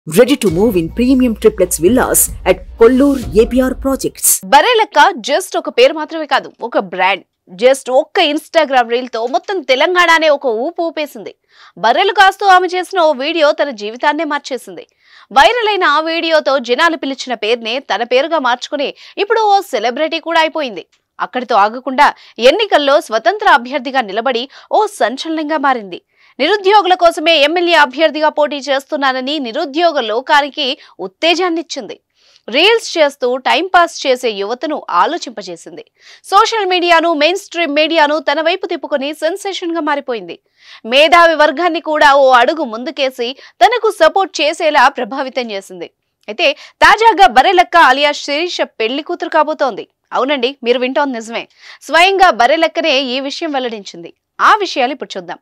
Ready to move in premium triplex villas at Kollur APR Projects. Barrelakka just ఒక పేరు మాత్రమే కాదు ఒక బ్రాండ్ జస్ట్ ఒక్క ఇన్స్టాగ్రామ్ రీల్ తో మొత్తం తెలంగాణనే ఒక ఊపు ఊపేసింది బర్రెలు కాస్తూ ఆమె చేసిన ఓ వీడియో తన జీవితాన్నే మార్చేసింది వైరల్ అయిన ఆ వీడియోతో జనాలు పిలిచిన పేరునే తన పేరుగా మార్చుకుని ఇప్పుడు ఓ సెలబ్రిటీ కూడా అయిపోయింది అక్కడితో ఆగకుండా ఎన్నికల్లో స్వతంత్ర అభ్యర్థిగా నిలబడి ఓ సంచలనంగా మారింది నిరుద్యోగుల కోసమే ఎమ్మెల్యే అభ్యర్థిగా పోటీ చేస్తున్నానని నిరుద్యోగ లోకానికి ఉత్తేజాన్నిచ్చింది రీల్స్ చేస్తూ టైంపాస్ చేసే యువతను ఆలోచింపజేసింది సోషల్ మీడియాను మెయిన్ స్ట్రీమ్ మీడియాను తన వైపు తిప్పుకొని సెన్సేషన్ గా మారిపోయింది మేధావి వర్గాన్ని కూడా ఓ అడుగు ముందుకేసి తనకు సపోర్ట్ చేసేలా ప్రభావితం చేసింది అయితే తాజాగా బరెలక్క అలియా శిరీష పెళ్లి కూతురు కాబోతోంది అవునండి మీరు వింటోంది నిజమే స్వయంగా బరెలక్కనే ఈ విషయం వెల్లడించింది ఆ విషయాలు ఇప్పుడు చూద్దాం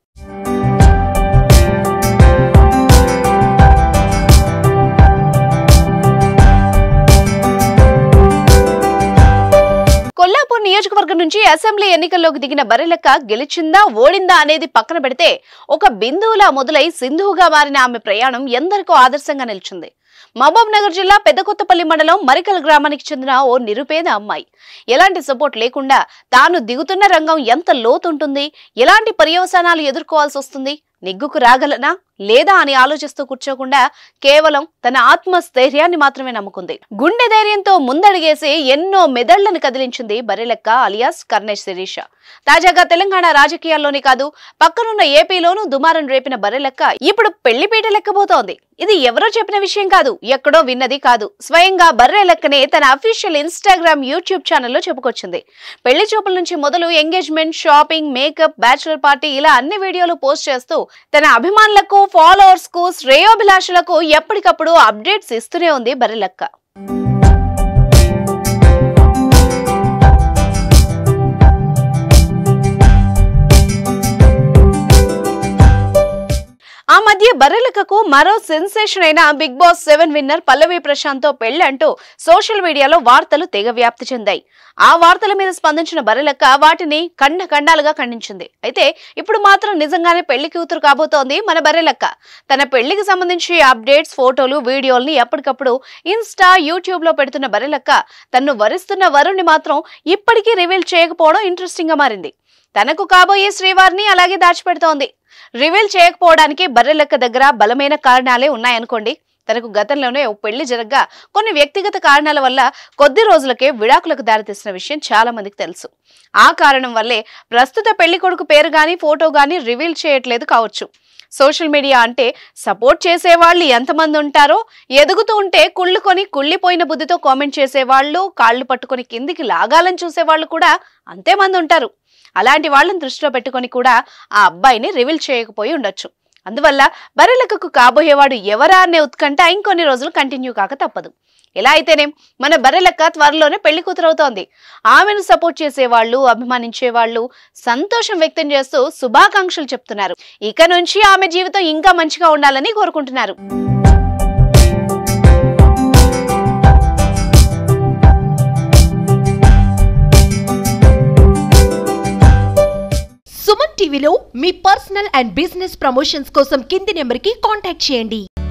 కొల్లాపూర్ నియోజకవర్గం నుంచి అసెంబ్లీ ఎన్నికల్లోకి దిగిన బరెలెక్క గెలిచిందా ఓడిందా అనేది పక్కన పెడితే ఒక బిందువులా మొదలై సింధువుగా మారిన ఆమె ప్రయాణం ఎందరికో ఆదర్శంగా నిలిచింది మహబూబ్ నగర్ జిల్లా పెద్దకొత్తపల్లి మండలం మరికల్ గ్రామానికి చెందిన ఓ నిరుపేద అమ్మాయి ఎలాంటి సపోర్ట్ లేకుండా తాను దిగుతున్న రంగం ఎంత లోతుంటుంది ఎలాంటి పర్యవసానాలు ఎదుర్కోవాల్సి వస్తుంది నెగ్గుకు రాగలనా లేదా అని ఆలోచిస్తూ కూర్చోకుండా కేవలం తన ఆత్మస్థైర్యాన్ని మాత్రమే నమ్ముకుంది గుండె ధైర్యంతో ముందడిగేసి ఎన్నో మెదళ్లను కదిలించింది బరెలెక్క అలియాస్ కర్ణేష్ శిరీష తాజాగా తెలంగాణ రాజకీయాల్లోనే కాదు పక్కనున్న ఏపీలోనూ దుమారం రేపిన బరెలెక్క ఇప్పుడు పెళ్లిపీట లెక్కబోతోంది ఇది ఎవరో చెప్పిన విషయం కాదు ఎక్కడో విన్నది కాదు స్వయంగా బర్రె లెక్కనే తన అఫీషియల్ ఇన్స్టాగ్రామ్ యూట్యూబ్ ఛానల్లో చెప్పుకొచ్చింది పెళ్లి చూపుల నుంచి మొదలు engagement shopping makeup bachelor party ఇలా అన్ని వీడియోలు పోస్ట్ చేస్తూ తన అభిమానులకు ఫాలోవర్స్ కు శ్రేయోభిలాషులకు ఎప్పటికప్పుడు అప్డేట్స్ ఇస్తూనే ఉంది బర్రెలక్క ఆ మధ్య బర్రెలకకు మరో సెన్సేషన్ అయిన Bigg Boss seven winner Pallavi Prashant తో పెళ్లి అంటూ సోషల్ మీడియాలో వార్తలు తెగ వ్యాప్తి చెందాయి ఆ వార్తల మీద స్పందించిన బర్రెలక్క వాటిని ఖండ ఖండాలుగా ఖండించింది అయితే ఇప్పుడు మాత్రం నిజంగానే పెళ్లి కూతురు కాబోతోంది మన బర్రెలక్క తన పెళ్లికి సంబంధించి అప్డేట్స్ ఫోటోలు వీడియోల్ని ఎప్పటికప్పుడు ఇన్స్టా యూట్యూబ్ లో పెడుతున్న బర్రెలక్క తన్ను వరిస్తున్న వరుణ్ణి మాత్రం ఇప్పటికీ రివీల్ చేయకపోవడం ఇంట్రెస్టింగ్ గా మారింది తనకు కాబోయే శ్రీవారిని అలాగే దాచిపెడుతోంది రివీల్ చేయకపోవడానికి బర్రెలెక్క దగ్గర బలమైన కారణాలే ఉన్నాయనుకోండి తనకు గతంలోనే ఓ పెళ్లి జరగ్గా కొన్ని వ్యక్తిగత కారణాల వల్ల కొద్ది రోజులకే విడాకులకు దారితీసిన విషయం చాలా మందికి తెలుసు ఆ కారణం వల్లే ప్రస్తుత పెళ్లి కొడుకు పేరు గాని ఫోటో గాని రివీల్ చేయట్లేదు కావచ్చు సోషల్ మీడియా అంటే సపోర్ట్ చేసేవాళ్ళు ఎంతమంది ఉంటారో ఎదుగుతూ ఉంటే కుళ్ళుకొని కుళ్ళిపోయిన బుద్ధితో కామెంట్ చేసేవాళ్ళు కాళ్ళు పట్టుకొని కిందికి లాగాలని చూసేవాళ్ళు కూడా అంతే మంది ఉంటారు అలాంటి వాళ్ళని దృష్టిలో పెట్టుకొని కూడా ఆ అబ్బాయిని రివీల్ చేయకపోయి ఉండొచ్చు అందువల్ల బర్రెలకకు కాబోయేవాడు ఎవరా అనే ఉత్కంఠ ఇంకొన్ని రోజులు కంటిన్యూ కాక తప్పదు ఎలా అయితేనేం మన బర్రెలక్క త్వరలోనే పెళ్లి కూతురవుతోంది ఆమెను సపోర్ట్ చేసేవాళ్ళు అభిమానించేవాళ్ళు సంతోషం వ్యక్తం చేస్తూ శుభాకాంక్షలు చెప్తున్నారు ఇక నుంచి ఆమె జీవితం ఇంకా మంచిగా ఉండాలని కోరుకుంటున్నారు సుమన్ టీవీలో మీ పర్సనల్ అండ్ బిజినెస్ ప్రమోషన్స్ కోసం కింది నెంబర్కి కాంటాక్ట్ చేయండి